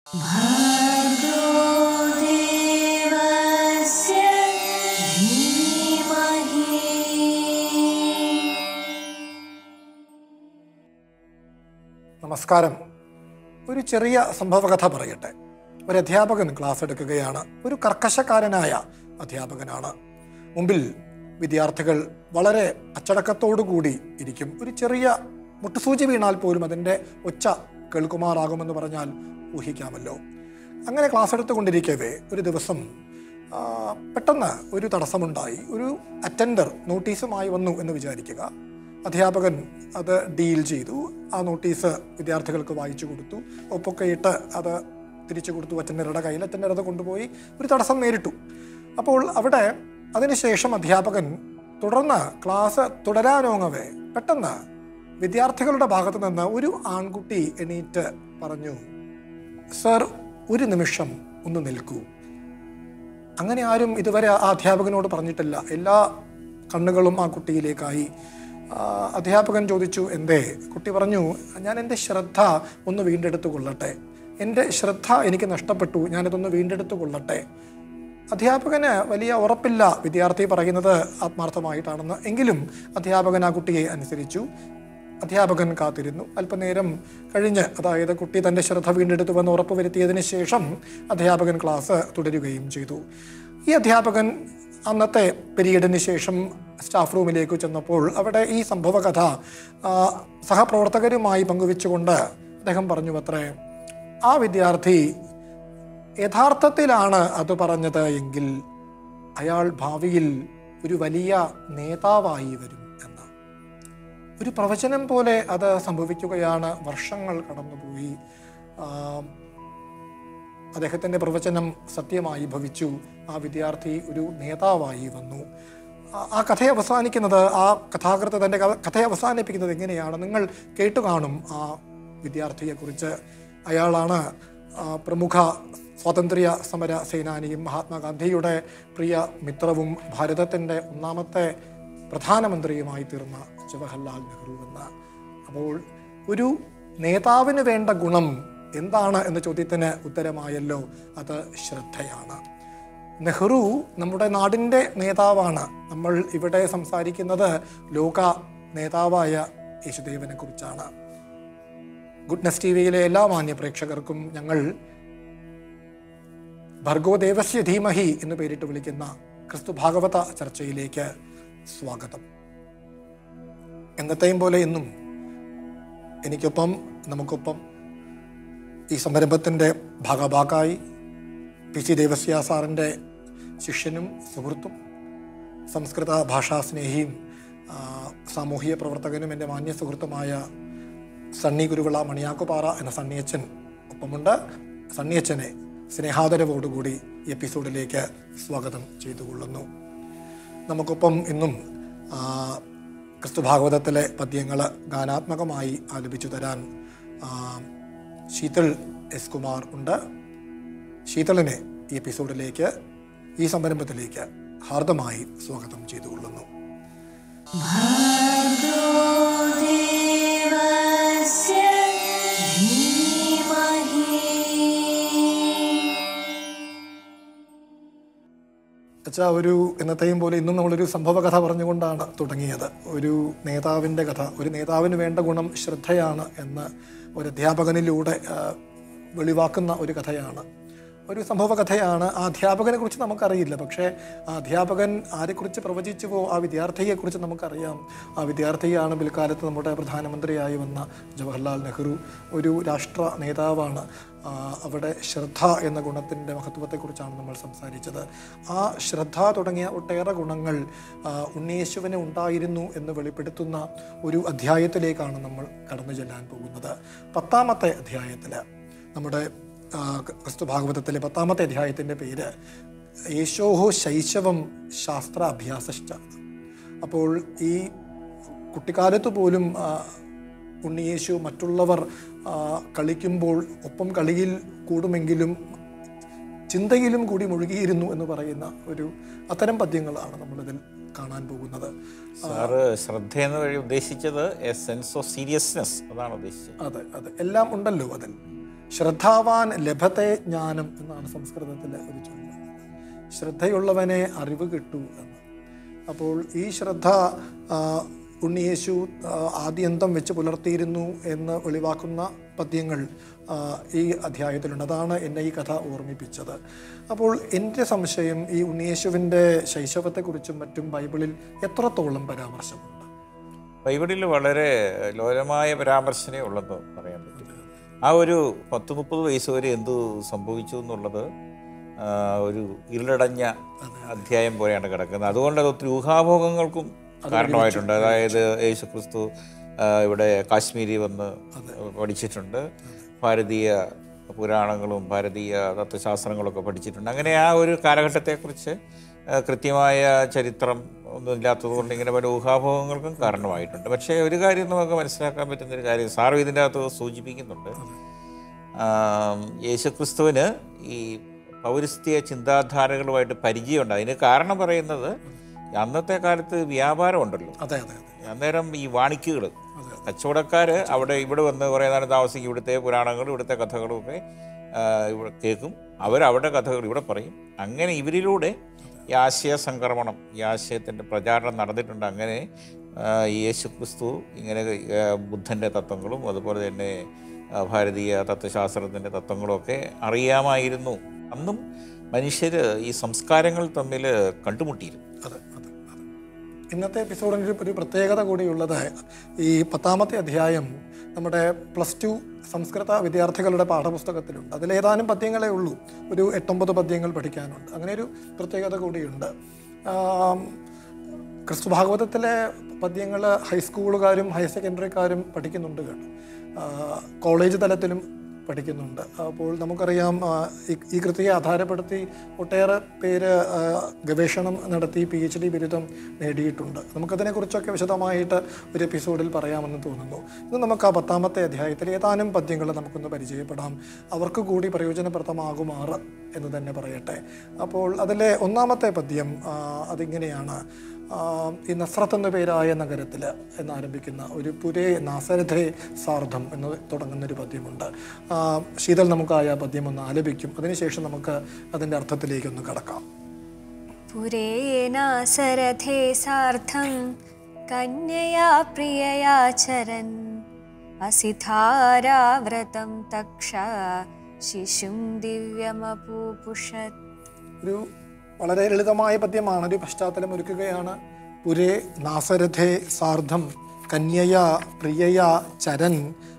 देवस्य धीमहि നമസ്കാരം ഒരു ചെറിയ സംഭവകഥ പറയട്ടെ ഒരു അധ്യാപകൻ ക്ലാസ് എടുക്കുകയാണ് ഒരു കർക്കശക്കാരനായ അധ്യാപകനാണ് മുമ്പിൽ വിദ്യാർത്ഥികൾ വളരെ അച്ചടക്കത്തോടു കൂടി ഇരിക്കും ഒരു ചെറിയ മുട്ടുസൂചി വീണാൽ പോലും അതിൻ്റെ ഒച്ച കേൾക്കുമാറാകുമെന്ന് പറഞ്ഞാൽ ഊഹിക്കാമല്ലോ അങ്ങനെ ക്ലാസ് എടുത്തുകൊണ്ടിരിക്കവേ ഒരു ദിവസം ആ, പെട്ടെന്ന് ഒരു തടസ്സമുണ്ടായി ഒരു അറ്റൻഡർ നോട്ടീസുമായി വന്നു എന്ന് വിചാരിക്കുക അധ്യാപകൻ അത് ഡീൽ ചെയ്തു ആ നോട്ടീസ് വിദ്യാർത്ഥികൾക്ക് വായിച്ചു കൊടുത്തു ഒപ്പൊക്കെ ഇട്ട് അത് തിരിച്ചു കൊടുത്തു അറ്റൻഡറുടെ കയ്യിൽ അറ്റൻഡർ അത് കൊണ്ടുപോയി ഒരു തടസ്സം നേരിട്ടു അപ്പോൾ അവിടെ അതിനുശേഷം അധ്യാപകൻ തുടർന്ന് ക്ലാസ് തുടരാനോങ്ങവേ പെട്ടെന്ന് വിദ്യാർത്ഥികളുടെ ഭാഗത്ത് നിന്ന് ഒരു ആൺകുട്ടി എണീറ്റ് പറഞ്ഞു സർ ഒരു നിമിഷം ഒന്ന് നിൽക്കൂ അങ്ങനെ ആരും ഇതുവരെ ആ അധ്യാപകനോട് പറഞ്ഞിട്ടില്ല എല്ലാ കണ്ണുകളും ആ കുട്ടിയിലേക്കായി ആ, അധ്യാപകൻ ചോദിച്ചു എന്തേ കുട്ടി പറഞ്ഞു ഞാൻ എൻ്റെ ശ്രദ്ധ ഒന്ന് വീണ്ടെടുത്തു കൊള്ളട്ടെ എൻ്റെ ശ്രദ്ധ എനിക്ക് നഷ്ടപ്പെട്ടു ഞാനിതൊന്ന് വീണ്ടെടുത്തു കൊള്ളട്ടെ അധ്യാപകന് വലിയ ഉറപ്പില്ല വിദ്യാർത്ഥി പറയുന്നത് ആത്മാർത്ഥമായിട്ടാണെന്ന് എങ്കിലും അധ്യാപകൻ ആ കുട്ടിയെ അനുസരിച്ചു അധ്യാപകൻ കാത്തിരുന്നു അല്പനേരം കഴിഞ്ഞ് അതായത് കുട്ടി തൻ്റെ ശ്രദ്ധ വീണ്ടെടുത്തുവെന്ന് ഉറപ്പ് വരുത്തിയതിന് ശേഷം അധ്യാപകൻ ക്ലാസ് തുടരുകയും ചെയ്തു ഈ അധ്യാപകൻ അന്നത്തെ പീരീഡിന് ശേഷം സ്റ്റാഫ് റൂമിലേക്ക് ചെന്നപ്പോൾ അവിടെ ഈ സംഭവകഥ ആ, സഹപ്രവർത്തകരുമായി പങ്കുവെച്ചുകൊണ്ട് അദ്ദേഹം പറഞ്ഞു അത്രേ ആ വിദ്യാർത്ഥി യഥാർത്ഥത്തിലാണ് അത് പറഞ്ഞത് എങ്കിൽ അയാൾ ഭാവിയിൽ ഒരു വലിയ നേതാവായി വരും എന്ന് ഒരു പ്രവചനം പോലെ അത് സംഭവിക്കുകയാണ് വർഷങ്ങൾ കടന്നുപോയി ആ, അദ്ദേഹത്തിൻ്റെ പ്രവചനം സത്യമായി ഭവിച്ചു ആ വിദ്യാർത്ഥി ഒരു നേതാവായി വന്നു ആ- ആ കഥ അവസാനിക്കുന്നത് ആ കഥാകൃത്ത് തൻ്റെ ക- കഥ അവസാനിപ്പിക്കുന്നത് എങ്ങനെയാണ് നിങ്ങൾ കേട്ടു കാണും ആ വിദ്യാർത്ഥിയെക്കുറിച്ച് അയാളാണ് ആ, പ്രമുഖ സ്വാതന്ത്ര്യ സമര സേനാനിയും മഹാത്മാഗാന്ധിയുടെ പ്രിയ മിത്രവും ഭാരതത്തിൻ്റെ ഒന്നാമത്തെ പ്രധാനമന്ത്രിയുമായി തീർന്ന ജവഹർലാൽ നെഹ്റു എന്ന അപ്പോൾ ഒരു നേതാവിന് വേണ്ട ഗുണം എന്താണ് എന്ന ചോദ്യത്തിന് ഉത്തരമായല്ലോ അത് ശ്രദ്ധയാണ് നെഹ്റു നമ്മുടെ നാടിൻ്റെ നേതാവാണ് നമ്മൾ ഇവിടെ സംസാരിക്കുന്നത് ലോക നേതാവായ യേശുദേവനെ കുറിച്ചാണ് ഗുഡ്നസ് ടി വിയിലെ എല്ലാ മാന്യ പ്രേക്ഷകർക്കും ഞങ്ങൾ ഭർഗോ ദേവസ്യ ധീമഹി എന്ന് പേരിട്ട് വിളിക്കുന്ന ക്രിസ്തു ഭാഗവത ചർച്ചയിലേക്ക് സ്വാഗതം എന്നത്തെയും പോലെ ഇന്നും എനിക്കൊപ്പം നമുക്കൊപ്പം ഈ സംരംഭത്തിൻ്റെ ഭാഗഭാക്കായി പി സി ദേവസ്യ സാറിൻ്റെ ശിഷ്യനും സുഹൃത്തും സംസ്കൃത ഭാഷാസ്നേഹിയും ആ, സാമൂഹിക പ്രവർത്തകനും എൻ്റെ മാന്യ സുഹൃത്തുമായ സണ്ണി കുരുവിള മണിയാക്കുപാറ എന്ന സണ്ണിയച്ചൻ ഒപ്പമുണ്ട് സണ്ണിയച്ചനെ സ്നേഹാദരവോടുകൂടി ഈ എപ്പിസോഡിലേക്ക് സ്വാഗതം ചെയ്തുകൊള്ളുന്നു നമുക്കൊപ്പം ഇന്നും ആ, ക്രിസ്തു ഭാഗവതത്തിലെ പദ്യങ്ങൾ ഗാനാത്മകമായി ആലപിച്ചു തരാൻ ആ, ശീതൾ എസ് കുമാർ ഉണ്ട് ശീതളിനെ ഈ എപ്പിസോഡിലേക്ക് ഈ സംരംഭത്തിലേക്ക് ഹാർദമായി സ്വാഗതം ചെയ്തുകൊള്ളുന്നു देवस्य धीमहि അച്ഛാ ഒരു എന്നത്തെയും പോലെ ഇന്നും നമ്മളൊരു സംഭവ കഥ പറഞ്ഞുകൊണ്ടാണ് തുടങ്ങിയത് ഒരു നേതാവിൻ്റെ കഥ ഒരു നേതാവിന് വേണ്ട ഗുണം ശ്രദ്ധയാണ് എന്ന് ഒരു അധ്യാപകനിലൂടെ ആ, വെളിവാക്കുന്ന ഒരു കഥയാണ് ഒരു സംഭവ കഥയാണ് ആ അധ്യാപകനെ കുറിച്ച് നമുക്കറിയില്ല പക്ഷേ ആ അധ്യാപകൻ ആരെക്കുറിച്ച് പ്രവചിച്ചുവോ ആ വിദ്യാർത്ഥിയെക്കുറിച്ച് നമുക്കറിയാം ആ വിദ്യാർത്ഥിയാണ് പിൽക്കാലത്ത് നമ്മുടെ പ്രധാനമന്ത്രിയായി വന്ന ജവഹർലാൽ നെഹ്റു ഒരു രാഷ്ട്ര നേതാവാണ് ആ, അവിടെ ശ്രദ്ധ എന്ന ഗുണത്തിൻ്റെ മഹത്വത്തെക്കുറിച്ചാണ് നമ്മൾ സംസാരിച്ചത് ആ ശ്രദ്ധ തുടങ്ങിയ ഒട്ടേറെ ഗുണങ്ങൾ ആ, ഉണ്ണിയേശുവിന് ഉണ്ടായിരുന്നു എന്ന് വെളിപ്പെടുത്തുന്ന ഒരു അധ്യായത്തിലേക്കാണ് നമ്മൾ കടന്നു ചെല്ലാൻ പോകുന്നത് പത്താമത്തെ അധ്യായത്തിൽ നമ്മുടെ ആ, ക്രിസ്തു ഭാഗവതത്തിലെ പത്താമത്തെ അധ്യായത്തിൻ്റെ പേര് യേശോഹോ ശൈശവം ശാസ്ത്ര അഭ്യാസശ്ച അപ്പോൾ ഈ കുട്ടിക്കാലത്ത് പോലും ആ, ഉണ്ണിയേശു മറ്റുള്ളവർ ആ, കളിക്കുമ്പോൾ ഒപ്പം കളിയിൽ കൂടുമെങ്കിലും ചിന്തയിലും കൂടി മുഴുകിയിരുന്നു എന്ന് പറയുന്ന ഒരു അത്തരം പദ്യങ്ങളാണ് നമ്മളിതിൽ കാണാൻ പോകുന്നത് സാറ് ശ്രദ്ധ എന്ന വഴി ഉദ്ദേശിച്ചത് എ സെൻസ് ഓഫ് സീരിയസ്നെസ് അതാണ് ഉദ്ദേശിച്ചത് അതെ അതെ എല്ലാം ഉണ്ടല്ലോ അതിൽ ശ്രദ്ധാവാൻ ലഭത്തെ ജ്ഞാനം എന്നാണ് സംസ്കൃതത്തിലെ ഒരു ചൊല്ല് ശ്രദ്ധയുള്ളവനെ അറിവ് കിട്ടൂ എന്ന് അപ്പോൾ ഈ ശ്രദ്ധ ആ, ഉണ്ണിയേശു ആ, ആദ്യന്തം വെച്ച് പുലർത്തിയിരുന്നു എന്ന് വെളിവാക്കുന്ന പദ്യങ്ങൾ ആ, ഈ അധ്യായത്തിലുണ്ട് അതാണ് എന്നെ ഈ കഥ ഓർമ്മിപ്പിച്ചത് അപ്പോൾ എൻ്റെ സംശയം ഈ ഉണ്ണിയേശുവിൻ്റെ ശൈശവത്തെക്കുറിച്ചും മറ്റും ബൈബിളിൽ എത്രത്തോളം പരാമർശമുണ്ട് ബൈബിളിൽ വളരെ ലോലമായ പരാമർശനേ ഉള്ളെന്ന് പറയാൻ പറ്റും ആ ഒരു പത്ത് മുപ്പത് വയസ്സ് വരെ എന്തു സംഭവിച്ചു എന്നുള്ളത് ആ, ഒരു ഇരുളടഞ്ഞ അധ്യായം പോലെയാണ് കിടക്കുന്നത് അതുകൊണ്ട് അത് ഒത്തിരി ഊഹാഭോഗങ്ങൾക്കും കാരണമായിട്ടുണ്ട് അതായത് യേശു ക്രിസ്തു ആ, ഇവിടെ കാശ്മീരി വന്ന് പഠിച്ചിട്ടുണ്ട് ഭാരതീയ പുരാണങ്ങളും ഭാരതീയ തത്വശാസ്ത്രങ്ങളൊക്കെ പഠിച്ചിട്ടുണ്ട് അങ്ങനെ ആ ഒരു കാലഘട്ടത്തെക്കുറിച്ച് ആ, കൃത്യമായ ചരിത്രം ഒന്നും ഇല്ലാത്തത് കൊണ്ട് ഇങ്ങനെ പല ഊഹാഭോഗങ്ങൾക്കും കാരണമായിട്ടുണ്ട് പക്ഷേ ഒരു കാര്യം നമുക്ക് മനസ്സിലാക്കാൻ പറ്റുന്ന ഒരു കാര്യം സാറും ഇതിൻ്റെ അകത്ത് സൂചിപ്പിക്കുന്നുണ്ട് ആം, യേശുക്രിസ്തുവിന് ഈ പൗരസ്ത്യ ചിന്താധാരകളുമായിട്ട് പരിചയമുണ്ട് അതിന് കാരണം പറയുന്നത് അന്നത്തെ കാലത്ത് വ്യാപാരം ഉണ്ടല്ലോ അതെ അതെ അതെ അന്നേരം ഈ വാണിക്കുകൾ കച്ചവടക്കാർ അവിടെ ഇവിടെ വന്ന് കുറേ നേരം താമസിക്കും ഇവിടുത്തെ പുരാണങ്ങളും ഇവിടുത്തെ കഥകളും ഒക്കെ ആ, ഇവിടെ കേൾക്കും അവർ അവരുടെ കഥകൾ ഇവിടെ പറയും അങ്ങനെ ഇവരിലൂടെ ഈ ആശയ സംക്രമണം ഈ ആശയത്തിൻ്റെ പ്രചാരണം നടന്നിട്ടുണ്ട് അങ്ങനെ ആ, യേശു ക്രിസ്തു ഇങ്ങനെ ആ, ബുദ്ധൻ്റെ തത്വങ്ങളും അതുപോലെ തന്നെ ആ, ഭാരതീയ തത്വശാസ്ത്രത്തിൻ്റെ തത്വങ്ങളും ഒക്കെ അറിയാമായിരുന്നു അന്നും മനുഷ്യർ ഈ സംസ്കാരങ്ങൾ തമ്മിൽ കണ്ടുമുട്ടിയിരുന്നു അതെ അതെ അതെ ഇന്നത്തെ എപ്പിസോഡിന് ഒരു- ഒരു പ്രത്യേകത കൂടിയുള്ളത് ഈ പത്താമത്തെ അധ്യായം നമ്മുടെ പ്ലസ് ടു സംസ്കൃത വിദ്യാർത്ഥികളുടെ പാഠപുസ്തകത്തിലുണ്ട് അതിലേതാനും പദ്യങ്ങളേ ഉള്ളൂ ഒരു എട്ടൊമ്പത് പദ്യങ്ങൾ പഠിക്കാനുണ്ട് അങ്ങനെ ഒരു പ്രത്യേകത കൂടിയുണ്ട് ആം, ക്രിസ്തു ഭാഗവതത്തിലെ പദ്യങ്ങൾ ഹൈസ്കൂളുകാരും ഹയർ സെക്കൻഡറിക്കാരും പഠിക്കുന്നുണ്ട് കേട്ടോ ആ, കോളേജ് തലത്തിലും പഠിക്കുന്നുണ്ട് അപ്പോൾ നമുക്കറിയാം ആ, ഈ- ഈ കൃതിയെ ആധാരപ്പെടുത്തി ഒട്ടേറെ പേര് ആ, ഗവേഷണം നടത്തി പി എച്ച് ഡി ബിരുദം നേടിയിട്ടുണ്ട് നമുക്കതിനെക്കുറിച്ചൊക്കെ വിശദമായിട്ട് ഒരു എപ്പിസോഡിൽ പറയാമെന്ന് തോന്നുന്നു ഇന്ന് നമുക്ക് ആ പത്താമത്തെ അധ്യായത്തിൽ ഏതാനും പദ്യങ്ങൾ നമുക്കൊന്ന് പരിചയപ്പെടാം അവർക്ക് കൂടി പ്രയോജനപ്രദമാകുമാറ് എന്ന് തന്നെ പറയട്ടെ അപ്പോൾ അതിലെ ഒന്നാമത്തെ പദ്യം ആ, അതിങ്ങനെയാണ് ആ, ഈ നസ്രത്ത് എന്ന പേരായ നഗരത്തിൽ എന്നാരംഭിക്കുന്ന ഒരു പുരേ നാസരഥേ സാർദ്ധം എന്ന് തുടങ്ങുന്ന ഒരു പദ്യമുണ്ട് ആ, ശീതൽ നമുക്കായ പദ്യം ഒന്ന് ആലപിക്കും അതിനുശേഷം നമുക്ക് അതിൻ്റെ അർത്ഥത്തിലേക്കൊന്ന് കടക്കാം पुरेनासरथे सार्धं कन्यया प्रियया चरन् असिधाराव्रतं तक्षा शिशुं दिव्यमपूपुषत् ഒരു വളരെ ലളിതമായ പദ്യമാണ് ഒരു പശ്ചാത്തലം ഒരുക്കുകയാണ് പുരേ നാസരഥേ സാർദ്ധം കന്യയ പ്രിയയ ചരൻ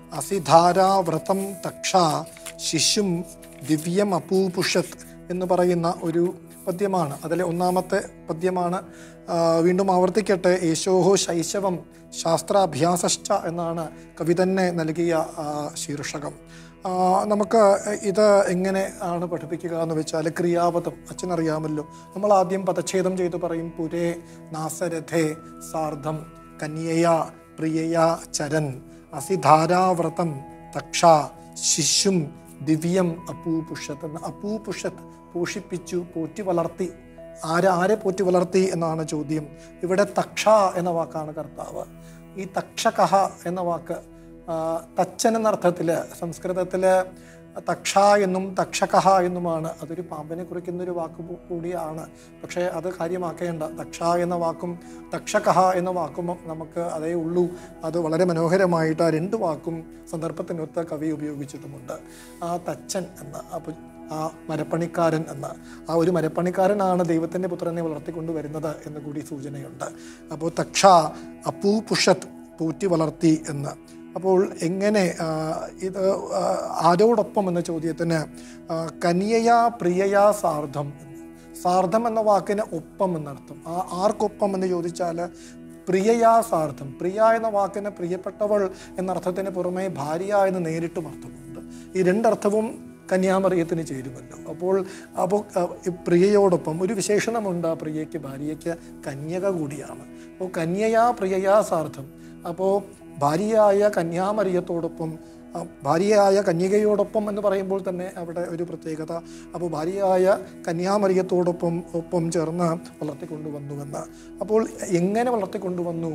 അസിധാരാവ്രതം തക്ഷ ശിശും ദിവ്യം അപൂപുഷത് എന്ന് പറയുന്ന ഒരു പദ്യമാണ് അതിലെ ഒന്നാമത്തെ പദ്യമാണ് ആ, വീണ്ടും ആവർത്തിക്കട്ടെ യേശോഹോ ശൈശവം ശാസ്ത്രാഭ്യാസശ്ച എന്നാണ് കവി തന്നെ നൽകിയ ആ, ശീർഷകം ആ, നമുക്ക് ഇത് എങ്ങനെ ആണ് പഠിപ്പിക്കുക എന്ന് വെച്ചാൽ ക്രിയാപദം അച്ഛനറിയാമല്ലോ നമ്മൾ ആദ്യം പദച്ഛേദം ചെയ്ത് പറയും പുരേ നാസരഥേ സാർദ്ധം കന്യയ പ്രിയയ ചരൻ അസിധാരാവ്രതം തക്ഷ ശിശും ദിവ്യം അപൂപുഷത്ത് എന്ന് അപൂപുഷത്ത് പോഷിപ്പിച്ചു പോറ്റി വളർത്തി ആരെ ആരെ പോറ്റി വളർത്തി എന്നാണ് ചോദ്യം ഇവിടെ തക്ഷ എന്ന വാക്കാണ് കർത്താവ് ഈ തക്ഷകഹ എന്ന വാക്ക് ആ, തച്ചൻ എന്ന അർത്ഥത്തിൽ സംസ്കൃതത്തിൽ തക്ഷ എന്നും തക്ഷകഹ എന്നുമാണ് അതൊരു പാമ്പിനെ കുറിക്കുന്ന ഒരു വാക്ക് കൂ- കൂടിയാണ് പക്ഷേ അത് കാര്യമാക്കേണ്ട തക്ഷ എന്ന വാക്കും തക്ഷകഹ എന്ന വാക്കും നമുക്ക് അതേ ഉള്ളൂ അത് വളരെ മനോഹരമായിട്ട് ആ രണ്ട് വാക്കും സന്ദർഭത്തിനൊത്ത കവി ഉപയോഗിച്ചിട്ടുമുണ്ട് ആ തച്ചൻ എന്ന അപ്പോൾ ആ മരപ്പണിക്കാരൻ എന്ന ആ ഒരു മരപ്പണിക്കാരനാണ് ദൈവത്തിൻ്റെ പുത്രനെ വളർത്തിക്കൊണ്ട് വരുന്നത് എന്ന് കൂടി സൂചനയുണ്ട് അപ്പോൾ തക്ഷ അപ്പൂപുഷത് പൂറ്റി വളർത്തി എന്ന് അപ്പോൾ എങ്ങനെ ആ, ഇത് ആ, ആരോടൊപ്പം എന്ന ചോദ്യത്തിന് ആ, കനിയയാ പ്രിയയാ സാർദ്ധം എന്ന്. സാർദ്ധം എന്ന വാക്കിന് ഒപ്പം എന്നർത്ഥം ആ ആർക്കൊപ്പം എന്ന് ചോദിച്ചാൽ പ്രിയയാ സാർദ്ധം പ്രിയ എന്ന വാക്കിന് പ്രിയപ്പെട്ടവൾ എന്നർത്ഥത്തിന് പുറമെ ഭാര്യ എന്ന് നേരിട്ടും അർത്ഥമുണ്ട് ഈ രണ്ടർത്ഥവും കന്യാമറിയത്തിന് ചേരുമല്ലോ അപ്പോൾ അപ്പോൾ അഹ്, ഈ പ്രിയയോടൊപ്പം ഒരു വിശേഷണമുണ്ട് ആ പ്രിയയ്ക്ക് ഭാര്യയ്ക്ക് കന്യക കൂടിയാണ് അപ്പോൾ കന്യയാ പ്രിയയാ സാർത്ഥം അപ്പോൾ ഭാര്യയായ കന്യാമറിയത്തോടൊപ്പം ആ, ഭാര്യയായ കന്യകയോടൊപ്പം എന്ന് പറയുമ്പോൾ തന്നെ അവിടെ ഒരു പ്രത്യേകത അപ്പോൾ ഭാര്യയായ കന്യാമറിയത്തോടൊപ്പം ഒപ്പം ചേർന്ന് വളർത്തിക്കൊണ്ടുവന്നുവെന്ന് അപ്പോൾ എങ്ങനെ വളർത്തിക്കൊണ്ടുവന്നു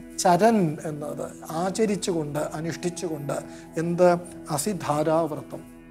ചരൻ എന്നത് ആചരിച്ചുകൊണ്ട് അനുഷ്ഠിച്ചുകൊണ്ട് എന്ത് അസിധാരാവ്രതം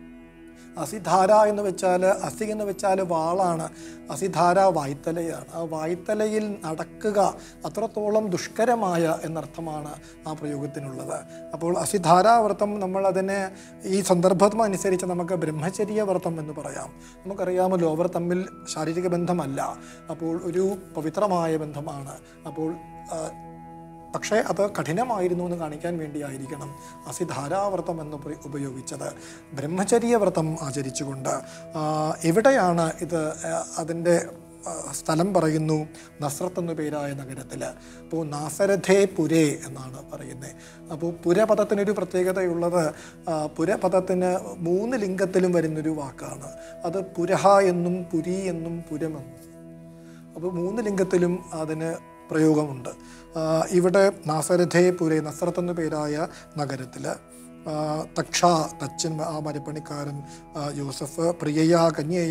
അസിധാര എന്ന് വെച്ചാൽ അസി എന്ന് വെച്ചാൽ വാളാണ് അസിധാര വായ്ത്തലയാണ് ആ വായ്ത്തലയിൽ നടക്കുക അത്രത്തോളം ദുഷ്കരമായ എന്നർത്ഥമാണ് ആ പ്രയോഗത്തിനുള്ളത് അപ്പോൾ അസിധാരാവ്രതം നമ്മൾ അതിനെ ഈ സന്ദർഭം അനുസരിച്ച് നമുക്ക് ബ്രഹ്മചര്യ വ്രതം എന്ന് പറയാം നമുക്കറിയാമല്ലോ അവർ തമ്മിൽ ശാരീരിക ബന്ധമല്ല അപ്പോൾ ഒരു പവിത്രമായ ബന്ധമാണ് അപ്പോൾ ആ, പക്ഷേ അത് കഠിനമായിരുന്നു എന്ന് കാണിക്കാൻ വേണ്ടിയായിരിക്കണം അസിധാരാവ്രതം എന്ന് ഉപ- ഉപയോഗിച്ചത് ബ്രഹ്മചര്യ വ്രതം ആചരിച്ചുകൊണ്ട് ആ, എവിടെയാണ് ഇത് ആ, അതിൻ്റെ ആ, സ്ഥലം പറയുന്നു നസ്രത്ത് എന്നു പേരായ നഗരത്തിൽ അപ്പോൾ നാസരഥേ പുരേ എന്നാണ് പറയുന്നത് അപ്പോൾ പുരപദത്തിനൊരു പ്രത്യേകതയുള്ളത് ആ, പുരപദത്തിന് മൂന്ന് ലിംഗത്തിലും വരുന്നൊരു വാക്കാണ് അത് പുരഹ എന്നും പുരി എന്നും പുരമെന്നും അപ്പോൾ മൂന്ന് ലിംഗത്തിലും അതിന് പ്രയോഗമുണ്ട് ആ, ഇവിടെ നാസരഥേ പുരേ നസ്രത്ത് എന്ന പേരായ നഗരത്തിൽ തക്ഷ തച്ചൻ ആ മരപ്പണിക്കാരൻ ആ, യോസഫ് പ്രിയയ കന്യയ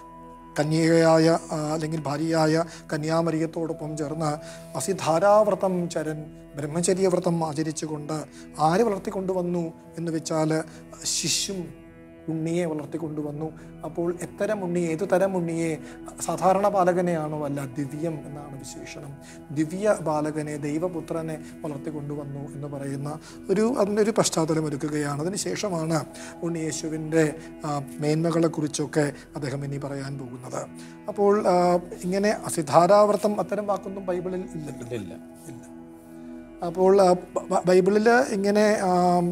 കന്യകയായ ആ, അല്ലെങ്കിൽ ഭാര്യയായ കന്യാമരിയത്തോടൊപ്പം ചേർന്ന് അസിധാരാവ്രതം ചരൻ ബ്രഹ്മചര്യവ്രതം ആചരിച്ചുകൊണ്ട് ആര് വളർത്തിക്കൊണ്ടുവന്നു എന്ന് വെച്ചാൽ ശിശും ഉണ്ണിയെ വളർത്തിക്കൊണ്ടുവന്നു അപ്പോൾ എത്തരം ഉണ്ണി ഏതു തരം ഉണ്ണിയെ സാധാരണ ബാലകനെയാണോ അല്ല ദിവ്യം എന്നാണ് വിശേഷണം ദിവ്യ ബാലകനെ ദൈവപുത്രനെ വളർത്തിക്കൊണ്ടുവന്നു എന്ന് പറയുന്ന ഒരു അതിൻ്റെ ഒരു പശ്ചാത്തലം ഒരുക്കുകയാണ് അതിനുശേഷമാണ് ഉണ്ണി യേശുവിൻ്റെ മേന്മകളെക്കുറിച്ചൊക്കെ അദ്ദേഹം ഇനി പറയാൻ പോകുന്നത് അപ്പോൾ ആ, ഇങ്ങനെ അസിധാരാവർത്തം അത്തരം വാക്കൊന്നും ബൈബിളിൽ ഇല്ലല്ലോ ഇല്ല ഇല്ല അപ്പോൾ ആ, ബ- ബൈബിളിൽ ഇങ്ങനെ ആം,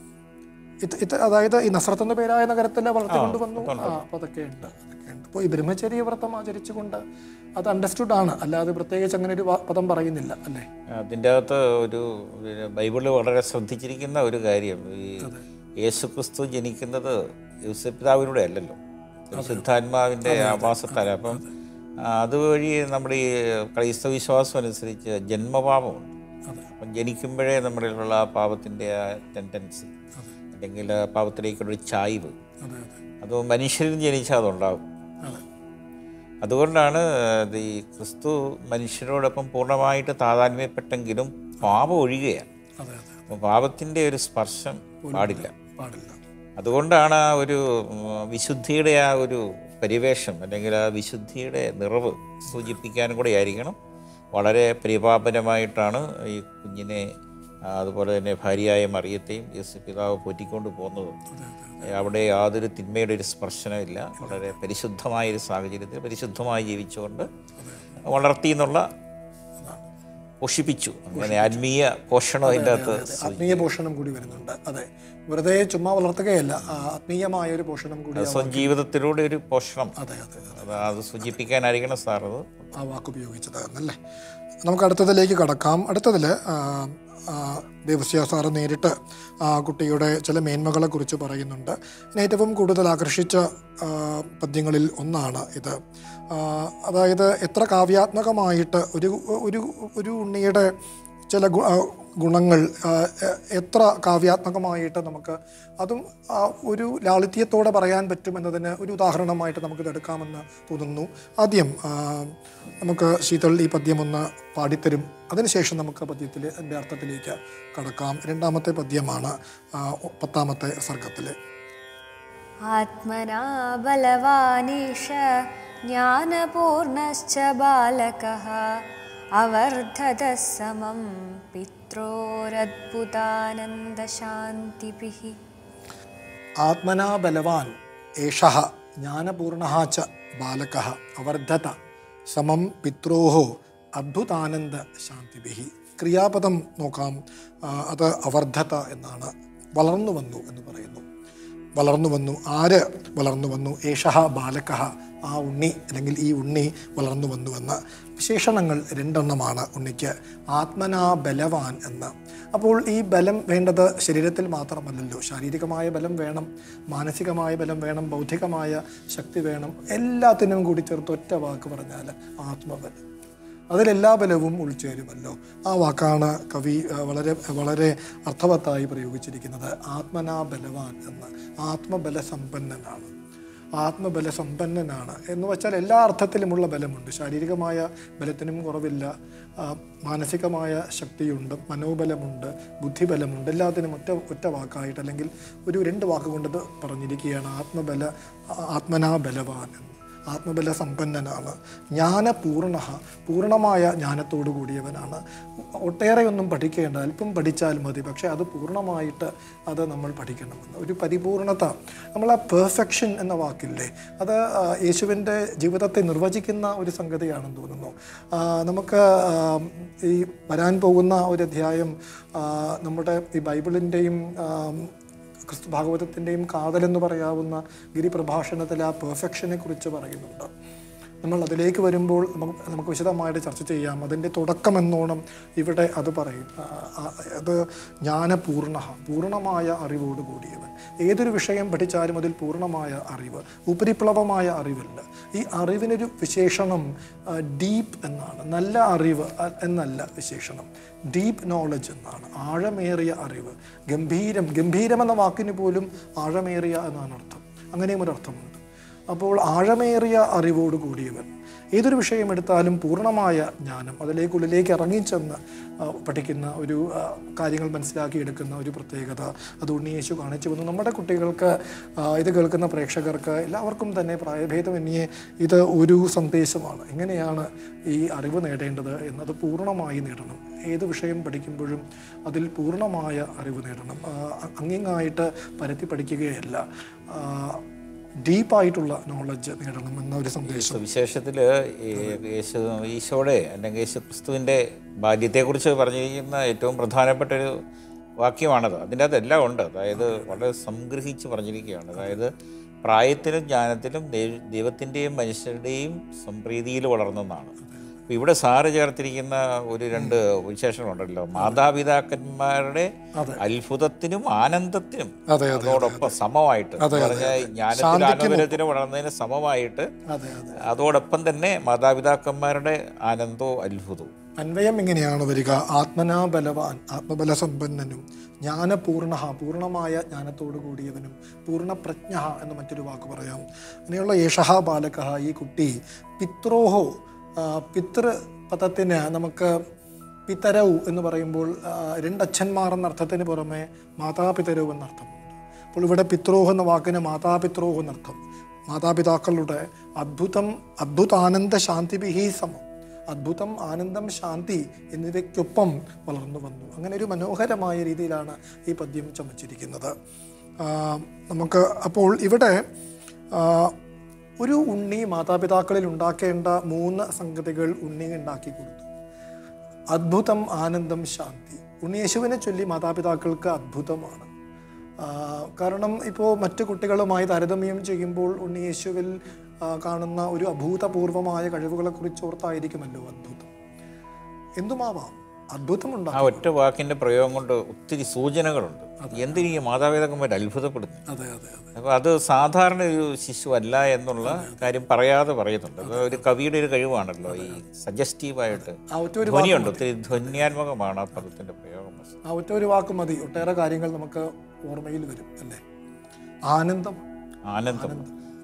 ഇത് ഇത് അതായത് ഈ നസ്രത്ത് എന്ന പേരായ നഗരത്തിൽ വളർത്തിക്കൊണ്ട് വന്നു ആ അപ്പോൾ അതൊക്കെ ഉണ്ട് അതൊക്കെ ഉണ്ട് അപ്പോൾ ഈ ബ്രഹ്മചര്യ വ്രതം ആചരിച്ചുകൊണ്ട് അത് അണ്ടർസ്റ്റുഡ് ആണ് അല്ലാതെ പ്രത്യേകിച്ച് അങ്ങനെ ഒരു വാ- പദം പറയുന്നില്ല അല്ലേ അതിൻ്റെ അകത്ത് ഒരു പിന്നെ ബൈബിളിൽ വളരെ ശ്രദ്ധിച്ചിരിക്കുന്ന ഒരു കാര്യം ഈ യേശു ക്രിസ്തു ജനിക്കുന്നത് യൂസപിതാവിലൂടെ അല്ലല്ലോ ശുദ്ധാത്മാവിൻ്റെ ആവാസത്താൽ അപ്പം ആ, അതുവഴി നമ്മുടെ ഈ ക്രൈസ്തവ വിശ്വാസം അനുസരിച്ച് ജന്മപാപമുണ്ട് അപ്പം ജനിക്കുമ്പോഴേ നമ്മളിലുള്ള ആ പാപത്തിൻ്റെ ആ ടെൻഡൻസി അല്ലെങ്കിൽ ആ പാപത്തിലേക്കുള്ളൊരു ചായ്വ് അതെ അതെ അത് മനുഷ്യരിൽ ജനിച്ചാൽ അതുണ്ടാകും അതെ അതുകൊണ്ടാണ് ഇത് ഈ ക്രിസ്തു മനുഷ്യരോടൊപ്പം പൂർണ്ണമായിട്ട് താതാത്മ്യപ്പെട്ടെങ്കിലും പാപം ഒഴിയുകയാണ് അതെ അതെ അപ്പോൾ പാപത്തിൻ്റെ ഒരു സ്പർശം പാടില്ല പാടില്ല അതുകൊണ്ടാണ് ആ ഒരു ഉം, വിശുദ്ധിയുടെ ആ ഒരു പരിവേഷം അല്ലെങ്കിൽ ആ വിശുദ്ധിയുടെ നിറവ് സൂചിപ്പിക്കാനും കൂടെ ആയിരിക്കണം വളരെ പരിപാപനമായിട്ടാണ് ഈ കുഞ്ഞിനെ ആ, അതുപോലെ തന്നെ ഭാര്യയായ മറിയത്തെയും യേശു പിതാവ് പോറ്റിക്കൊണ്ട് പോകുന്നത് അവിടെ യാതൊരു തിന്മയുടെ ഒരു സ്പർശനമില്ല വളരെ പരിശുദ്ധമായ ഒരു സാഹചര്യത്തിൽ പരിശുദ്ധമായി ജീവിച്ചുകൊണ്ട് വളർത്തി എന്നുള്ള പോഷിപ്പിച്ചു അങ്ങനെ ആത്മീയ പോഷണം അതിൻ്റെ അകത്ത് ആത്മീയ പോഷണം കൂടി വരുന്നുണ്ട് അതെ വെറുതെ ചുമ്മാ വളർത്തുകയല്ല ആ ആത്മീയമായ ഒരു പോഷണം കൂടി ആ- സ്വന്തം ജീവിതത്തിലൂടെ ഒരു പോഷണം അതെ അതെ അതെ അത് അത് സൂചിപ്പിക്കാനായിരിക്കണം സാർ അത് ആ വാക്ക് ഉപയോഗിച്ചത് എന്നല്ലേ നമുക്ക് അടുത്തതിലേക്ക് കടക്കാം അടുത്തതിൽ ദേവസ്യ സാറ് നേരിട്ട് ആ കുട്ടിയുടെ ചില മേന്മകളെ കുറിച്ച് പറയുന്നുണ്ട് എന്നെ ഏറ്റവും കൂടുതൽ ആകർഷിച്ച ആ, പദ്യങ്ങളിൽ ഒന്നാണ് ഇത് ആ, അതായത് എത്ര കാവ്യാത്മകമായിട്ട് ഒരു ഒരു ഒരു ഉണ്ണിയുടെ ചില ഗു- ആ, ഗുണങ്ങൾ ആ, എ- എത്ര കാവ്യാത്മകമായിട്ട് നമുക്ക് അതും ആ ഒരു ലാളിത്യത്തോടെ പറയാൻ പറ്റും എന്നതിന് ഒരു ഉദാഹരണമായിട്ട് നമുക്കിത് എടുക്കാമെന്ന് തോന്നുന്നു ആദ്യം ആ, നമുക്ക് ശീതൾ ഈ പദ്യം ഒന്ന് പാടിത്തരും അതിനുശേഷം നമുക്ക് പദ്യത്തിൽ എൻ്റെ അർത്ഥത്തിലേക്ക് കടക്കാം രണ്ടാമത്തെ പദ്യമാണ് ആ, പത്താമത്തെ സർഗത്തിൽ आत्मना बलवानीश ज्ञानपूर्णश्च बालकः अवर्धतः समं पित्रोरद्भुतानन्दशान्तिभिः ആത്മനാ ബലവാൻ ഏഷ ജ്ഞാനപൂർണ ച ബാലക അവർദ്ധത സമം പിത്രോഹോ അദ്ഭുതാനന്ദ ശാന്തിഭി ക്രിയാപദം നോക്കാം ആ, അത് അവർദ്ധത എന്നാണ് വളർന്നു വന്നു എന്ന് പറയുന്നു വളർന്നു വന്നു ആര് വളർന്നു വന്നു ഏഷ ബാലക ആ ഉണ്ണി അല്ലെങ്കിൽ ഈ ഉണ്ണി വളർന്നു വന്നുവെന്ന് വിശേഷണങ്ങൾ രണ്ടെണ്ണമാണ് ഉണ്ണിക്ക് ആത്മനാ ബലവാൻ എന്ന് അപ്പോൾ ഈ ബലം വേണ്ടത് ശരീരത്തിൽ മാത്രമല്ലല്ലോ ശാരീരികമായ ബലം വേണം മാനസികമായ ബലം വേണം ബൗദ്ധികമായ ശക്തി വേണം എല്ലാത്തിനും കൂടി ചേർത്ത് ഒറ്റ വാക്ക് പറഞ്ഞാൽ ആത്മബലം അതിലെല്ലാ ബലവും ഉൾച്ചേരുമല്ലോ ആ വാക്കാണ് കവി ആ, വളരെ വളരെ അർത്ഥവത്തായി പ്രയോഗിച്ചിരിക്കുന്നത് ആത്മനാ ബലവാൻ എന്ന് ആത്മബല സമ്പന്നനാണ് ആത്മബല സമ്പന്നനാണ് എന്ന് വെച്ചാൽ എല്ലാ അർത്ഥത്തിലുമുള്ള ബലമുണ്ട് ശാരീരികമായ ബലത്തിനും കുറവില്ല ആ, മാനസികമായ ശക്തിയുണ്ട് മനോബലമുണ്ട് ബുദ്ധിബലമുണ്ട് എല്ലാത്തിനും ഒറ്റ ഒറ്റ വാക്കായിട്ട് അല്ലെങ്കിൽ ഒരു രണ്ട് വാക്കുകൊണ്ട് ഇത് പറഞ്ഞിരിക്കുകയാണ് ആത്മബല ആത്മനാ ബലവാൻ എന്ന് ആത്മബല സമ്പന്നനാണ് ജ്ഞാനപൂർണ പൂർണ്ണമായ ജ്ഞാനത്തോടു കൂടിയവനാണ് ഒട്ടേറെ ഒന്നും പഠിക്കേണ്ട അല്പം പഠിച്ചാൽ മതി പക്ഷേ അത് പൂർണ്ണമായിട്ട് അത് നമ്മൾ പഠിക്കണമെന്ന് ഒരു പരിപൂർണത നമ്മൾ ആ പെർഫെക്ഷൻ എന്ന വാക്കില്ലേ അത് ആ, യേശുവിൻ്റെ ജീവിതത്തെ നിർവചിക്കുന്ന ഒരു സംഗതിയാണെന്ന് തോന്നുന്നു ആ, നമുക്ക് ആ, ഈ വരാൻ പോകുന്ന ഒരു അധ്യായം ആ, നമ്മുടെ ഈ ബൈബിളിൻ്റെയും ക്രിസ്തു ഭാഗവതത്തിൻ്റെയും കാതലെന്ന് പറയാവുന്ന ഗിരിപ്രഭാഷണത്തിൽ ആ പെർഫെക്ഷനെ കുറിച്ച് പറയുന്നുണ്ട് നമ്മൾ അതിലേക്ക് വരുമ്പോൾ നമുക്ക് നമുക്ക് വിശദമായിട്ട് ചർച്ച ചെയ്യാം അതിൻ്റെ തുടക്കമെന്നോണം ഇവിടെ അത് പറയും ആ, ആ, അത് ജ്ഞാനപൂർണ്ണ പൂർണ്ണമായ അറിവോട് കൂടിയവൻ ഏതൊരു വിഷയം പഠിച്ചാലും അതിൽ പൂർണ്ണമായ അറിവ് ഉപരിപ്ലവമായ അറിവല്ല ഈ അറിവിനൊരു വിശേഷണം ഡീപ്പ് എന്നാണ് നല്ല അറിവ് അ- എന്നല്ല വിശേഷണം ഡീപ്പ് നോളജ് എന്നാണ് ആഴമേറിയ അറിവ് ഗംഭീരം ഗംഭീരം എന്ന വാക്കിന് പോലും ആഴമേറിയ എന്നാണ് അർത്ഥം അങ്ങനെയും ഒരു അർത്ഥമുണ്ട് അപ്പോൾ ആഴമേറിയ അറിവോട് കൂടിയവൻ ഏതൊരു വിഷയം എടുത്താലും പൂർണ്ണമായ ജ്ഞാനം അതിലേക്കുള്ളിലേക്ക് ഇറങ്ങിച്ചെന്ന് ആ, പഠിക്കുന്ന ഒരു ആ, കാര്യങ്ങൾ മനസ്സിലാക്കിയെടുക്കുന്ന ഒരു പ്രത്യേകത അത് ഉണ്ണിയേശു കാണിച്ചു വന്നു നമ്മുടെ കുട്ടികൾക്ക് ആ, ഇത് കേൾക്കുന്ന പ്രേക്ഷകർക്ക് എല്ലാവർക്കും തന്നെ പ്രായഭേദമന്യേ ഇത് ഒരു സന്ദേശമാണ് എങ്ങനെയാണ് ഈ അറിവ് നേടേണ്ടത് എന്നത് പൂർണ്ണമായി നേടണം ഏത് വിഷയം പഠിക്കുമ്പോഴും അതിൽ പൂർണ്ണമായ അറിവ് നേടണം ആ, അങ്ങിങ്ങായിട്ട് പരത്തി പഠിക്കുകയല്ല ആ, ഡീപ്പായിട്ടുള്ള നോളജ് നേടണം എന്ന ഒരു സന്ദേശം സുവിശേഷത്തിൽ യേശു ഈശോയുടെ അല്ലെങ്കിൽ യേശു ക്രിസ്തുവിൻ്റെ ബാല്യത്തെക്കുറിച്ച് പറഞ്ഞിരിക്കുന്ന ഏറ്റവും പ്രധാനപ്പെട്ട ഒരു വാക്യമാണത് അതിൻ്റെ അതെല്ലാം ഉണ്ട് അതായത് വളരെ സംഗ്രഹിച്ച് പറഞ്ഞിരിക്കുകയാണ് അതായത് പ്രായത്തിലും ജ്ഞാനത്തിലും ദൈവ- ദൈവത്തിൻ്റെയും മനുഷ്യരുടെയും സംപ്രീതിയിൽ വളർന്നെന്നാണ് അപ്പോൾ ഇവിടെ സാറ് ചേർത്തിരിക്കുന്ന ഒരു രണ്ട് വിശേഷങ്ങളുണ്ടല്ലോ മാതാപിതാക്കന്മാരുടെ അത്ഭുതത്തിനും ആനന്ദത്തിനും അതെ അതെ അതോടൊപ്പം സമമായിട്ട് എന്ന് പറഞ്ഞാൽ ജ്ഞാനത്തിലും അനുബലത്തിലും വളർന്നതിന് സമമായിട്ട് അതെ അതെ അതോടൊപ്പം തന്നെ മാതാപിതാക്കന്മാരുടെ ആനന്ദവും അത്ഭുതവും അന്വയം ഇങ്ങനെയാണ് വരിക ആത്മനാ ബലവാൻ ആത്മബല സമ്പന്നനും ജ്ഞാനപൂർണ പൂർണ്ണമായ ജ്ഞാനത്തോടു കൂടിയവനും പൂർണ്ണപ്രജ്ഞ എന്ന് മറ്റൊരു വാക്ക് പറയാം അങ്ങനെയുള്ള യേഷഹ ബാലക ഈ കുട്ടി പിത്രോഹോ ആ, പിതൃ പദത്തിന് നമുക്ക് പിതരവ് എന്ന് പറയുമ്പോൾ ആ, രണ്ടച്ഛന്മാർ എന്ന അർത്ഥത്തിന് പുറമെ മാതാപിതരവ് എന്നർത്ഥമുണ്ട് അപ്പോൾ ഇവിടെ പിത്രോഹ് എന്ന വാക്കിന് മാതാപിത്രോഹ് എന്നർത്ഥം മാതാപിതാക്കളുടെ അദ്ഭുതം അദ്ഭുതാനന്ദ ശാന്തിഭിഹി സമം അദ്ഭുതം ആനന്ദം ശാന്തി എന്നിവയ്ക്കൊപ്പം വളർന്നു വന്നു അങ്ങനെ ഒരു മനോഹരമായ രീതിയിലാണ് ഈ പദ്യം ചമച്ചിരിക്കുന്നത് ആ, നമുക്ക് അപ്പോൾ ഇവിടെ ആ, ഒരു ഉണ്ണി മാതാപിതാക്കളിൽ ഉണ്ടാക്കേണ്ട മൂന്ന് സംഗതികൾ ഉണ്ണി ഉണ്ടാക്കി കൊടുത്തു അദ്ഭുതം ആനന്ദം ശാന്തി ഉണ്ണിയേശുവിനെ ചൊല്ലി മാതാപിതാക്കൾക്ക് അദ്ഭുതമാണ് ആ, കാരണം ഇപ്പോൾ മറ്റു കുട്ടികളുമായി താരതമ്യം ചെയ്യുമ്പോൾ ഉണ്ണിയേശുവിൽ ആ, കാണുന്ന ഒരു അഭൂതപൂർവമായ കഴിവുകളെ കുറിച്ച് ഓർത്തായിരിക്കുമല്ലോ അദ്ഭുതം എന്തുമാവാം അദ്ഭുതമുണ്ടാകും ആ ഒറ്റ വാക്കിന്റെ പ്രയോഗം കൊണ്ട് ഒത്തിരി സൂചനകളുണ്ട് എന്തിനീ മാതാപിതാക്കന്മാർ അത്ഭുതപ്പെടുന്നു അതെ അതെ അതെ അപ്പോൾ അത് സാധാരണ ഒരു ശിശു അല്ല എന്നുള്ള കാര്യം പറയാതെ പറയുന്നുണ്ട് അത് ഒരു കവിയുടെ ഒരു കഴിവാണല്ലോ ഈ സജസ്റ്റീവായിട്ട് ആ ഒറ്റ ഒരു ധ്വനിയുണ്ട് ഒത്തിരി ധ്വന്യാത്മകമാണ് ആ പദത്തിന്റെ പ്രയോഗം ആ ഒറ്റ ഒരു വാക്ക് മതി ഒട്ടേറെ കാര്യങ്ങൾ നമുക്ക് ഓർമ്മയിൽ വരും അല്ലേ ആനന്ദം ആനന്ദം